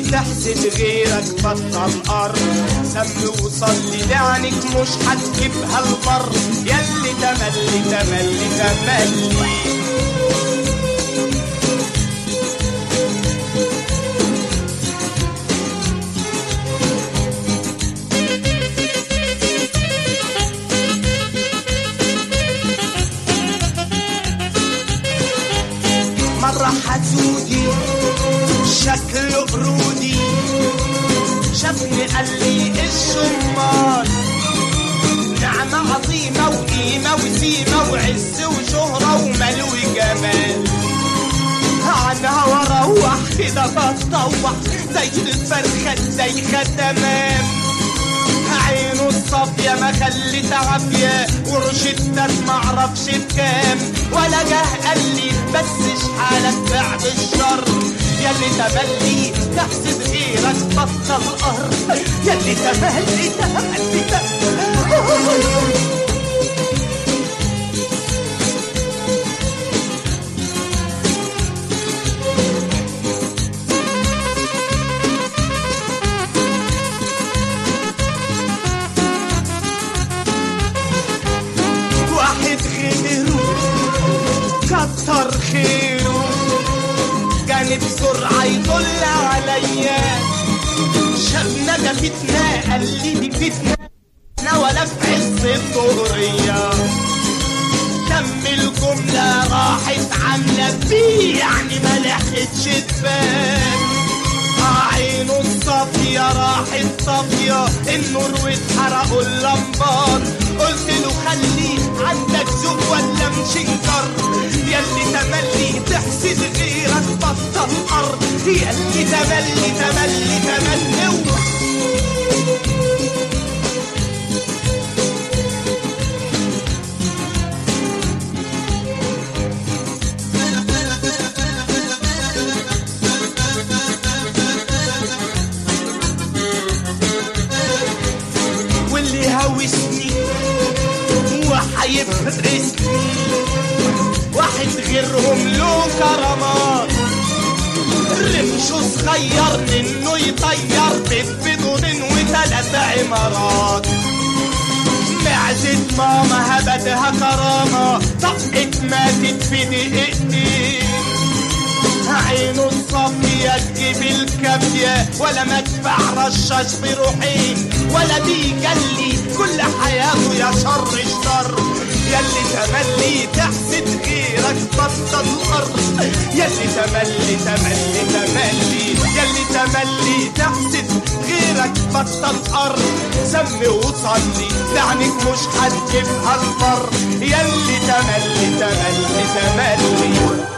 تحسد غيرك بطل قر سم وصلي لعنك مش هتجيبها البر يلي تملي تملي تملي مرة حسودي شكله قرودي شافني قال لي الشمال نعمة عظيمة وقيمة وسيمة وعز وشهرة ومال وجمال عنها واروح كده بتطوح زي الفرخة زي تمام عينه الصافية ما خلت عافية ورشدتك معرفش بكام ولا جه قال لي بس حالك بعد الشر يلي تملي تحسد غيرك بطل قهر يلي تملي تملي تملي واحد غيره كتر خيره كان بسرعة يطل عليا شافنا ده فتنة قال لي دي فتنة لا ولا في عز الظهرية كم الجملة راحت عاملة بيه يعني ما لحقتش تبان عينه الصافية راحت صافية النور واتحرقوا اللمبات قلت له خلي عندك ذوق ولا مشنكر يلي تملي تحسد غيرك بطل أرض يلي تملي تملي تملي واللي هوسني وحيفرسني واحد غيرهم له كرامات رمشه صغير منه يطير بيت بدون وثلاث عمارات معزة ماما هبتها كرامة طقت ماتت في دقيقتين عينه الصافية تجيب الكافية ولا مدفع رشاش بروحين ولا بيجلي كل حياته يا شر الشر يلي تملي تحسد غيرك بطل الأرض يلي تملي تملي تملي يلي تملي تحسد غيرك بطل أرض سمي وصلي لعنك مش هتجيبها البر يلي تملي تملي تملي